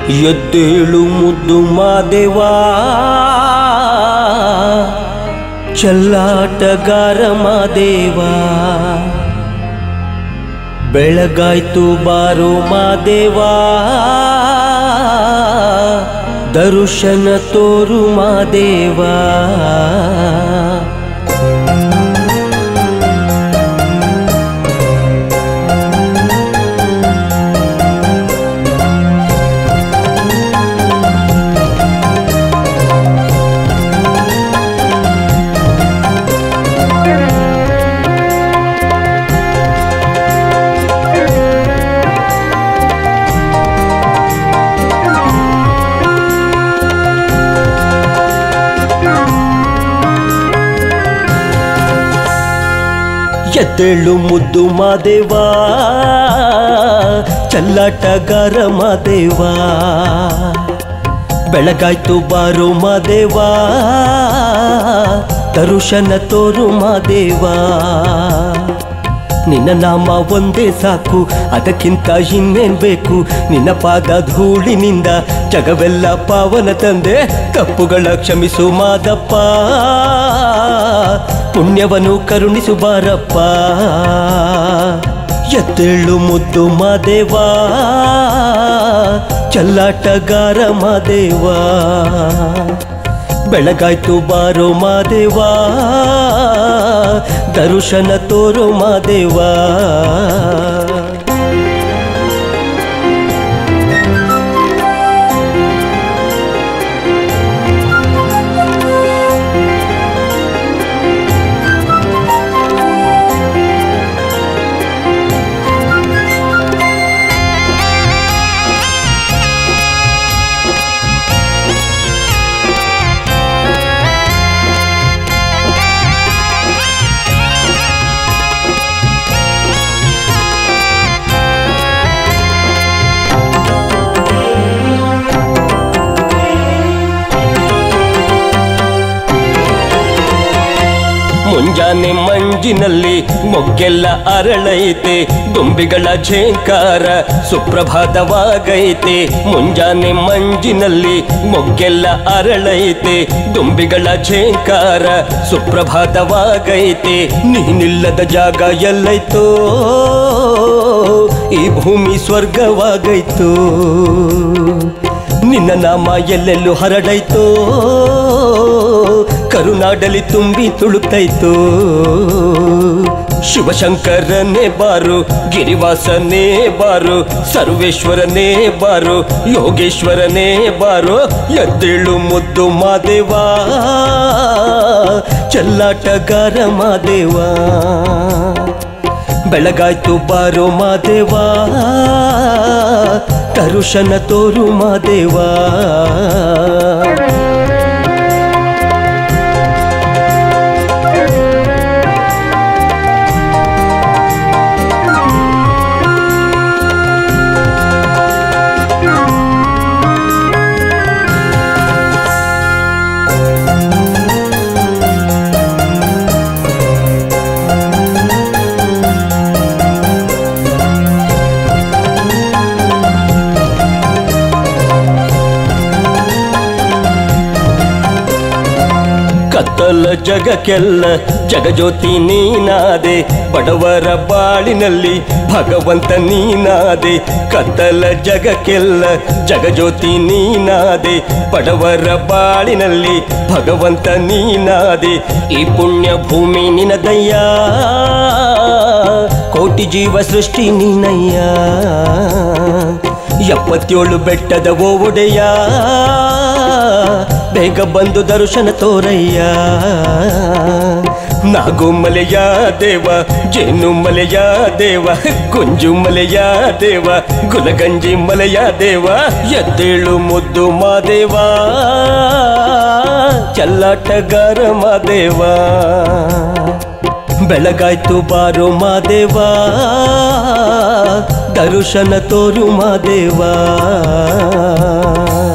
ಎದ್ದೇಳು ಮುದ್ದು ಮಾದೇವಾ ಚಲ್ಲಾಟಗಾರ ಮಾದೇವಾ ಬೆಳಗಾಯ್ತು ಬಾರೋ ಮಾದೇವಾ ದರುಶನ ತೋರು ಮಾದೇವಾ ಎದ್ದೇಳು ಮುದ್ದು ಮಾದೇವಾ ಚಲ್ಲಾಟಗಾರ ಮಾದೇವಾ ಬೆಳಗಾಯ್ತು ಬಾರೋ ಮಾದೇವಾ ದರುಶನ ತೋರು ಮಾದೇವಾ ನಿನ್ನ ನಾಮ ಒಂದೇ ಸಾಕು ಅದಕ್ಕಿಂತ ಇನ್ನೇನ್ ಬೇಕು ನಿನ್ನ ಪಾದ ಧೂಳಿನಿಂದ ಜಗವೆಲ್ಲ ಪಾವನ ತಂದೆ ತಪ್ಪುಗಳ ಕ್ಷಮಿಸು ಮಾದಪ್ಪ ಪುಣ್ಯವನ್ನು ಕರುಣಿಸು ಬಾರಪ್ಪ ಎದ್ದೇಳು ಮುದ್ದು ಮಾದೇವಾ ಚಲ್ಲಾಟಗಾರ ಮಾದೇವಾ ಬೆಳಗಾಯ್ತು ಬಾರೋ ಮಾದೇವಾ ದರುಶನ ತೋರೋ ಮಾದೇವಾ ಮುಂಜಾನೆ ಮಂಜಿನಲ್ಲಿ ಮೊಗ್ಗೆಲ್ಲ ಅರಳೈತೆ ದುಂಬಿಗಳ ಝೇಂಕಾರ ಸುಪ್ರಭಾತವಾಗೈತೆ ಮುಂಜಾನೆ ಮಂಜಿನಲ್ಲಿ ಮೊಗ್ಗೆಲ್ಲ ಅರಳೈತೆ ದುಂಬಿಗಳ ಝೇಂಕಾರ ಸುಪ್ರಭಾತವಾಗೈತೆ ನೀನಿಲ್ಲದ ಜಾಗ ಎಲ್ಲೈತೋ ಈ ಭೂಮಿ ಸ್ವರ್ಗವಾಗೈತೋ ನಿನ್ನ ನಾಮ ಎಲ್ಲೆಲ್ಲೂ ಹರಡೈತೋ ಕರುನಾಡಲಿ ತುಂಬಿ ತುಳುಕ್ತೈತೋ ಶಿವಶಂಕರನೇ ಬಾರು ಗಿರಿವಾಸನೇ ಬಾರು ಸರ್ವೇಶ್ವರನೇ ಬಾರು ಯೋಗೇಶ್ವರನೇ ಬಾರು ಎದ್ದೇಳು ಮುದ್ದು ಮಾದೇವಾ ಚಲ್ಲಾಟಗಾರ ಮಾದೇವಾ ಬೆಳಗಾಯ್ತು ಬಾರೋ ಮಾದೇವಾ ತರುಶನ ತೋರು ಮಾದೇವಾ ಕತ್ತಲ ಜಗಕ್ಕೆಲ್ಲ ಜಗಜ್ಯೋತಿ ನೀನಾದೆ ಬಡವರ ಬಾಳಿನಲ್ಲಿ ಭಗವಂತ ನೀನಾದೆ ಕತ್ತಲ ಜಗಕ್ಕೆಲ್ಲ ಜಗಜ್ಯೋತಿ ನೀನಾದೆ ಬಡವರ ಬಾಳಿನಲ್ಲಿ ಭಗವಂತ ನೀನಾದೆ ಈ ಪುಣ್ಯ ಭೂಮಿ ನಿನದಯ್ಯ ಕೋಟಿ ಜೀವ ಸೃಷ್ಟಿ ನೀನಯ್ಯ ಎಪ್ಪತ್ತೇಳು ಬೆಟ್ಟದ ಓ ಒಡೆಯ ಬೇಗ ಬಂದು ದರ್ಶನ ತೋರಯ್ಯ ನಾಗು ಮಲೆಯ ದೇವ ಜೇನು ಮಲೆಯ ದೇವ ಕುಂಜು ಮಲೆಯ ದೇವ ಗುಲಗಂಜಿ ಮಲೆಯ ದೇವ ಎದ್ದೇಳು ಮುದ್ದು ಮಾದೇವ ಚಲ್ಲಾಟಗಾರ ಮಾದೇವ ಬೆಳಗಾಯ್ತು ಬಾರೋ ಮಾದೇವಾ ದರುಶನ ತೋರು ಮಾದೇವಾ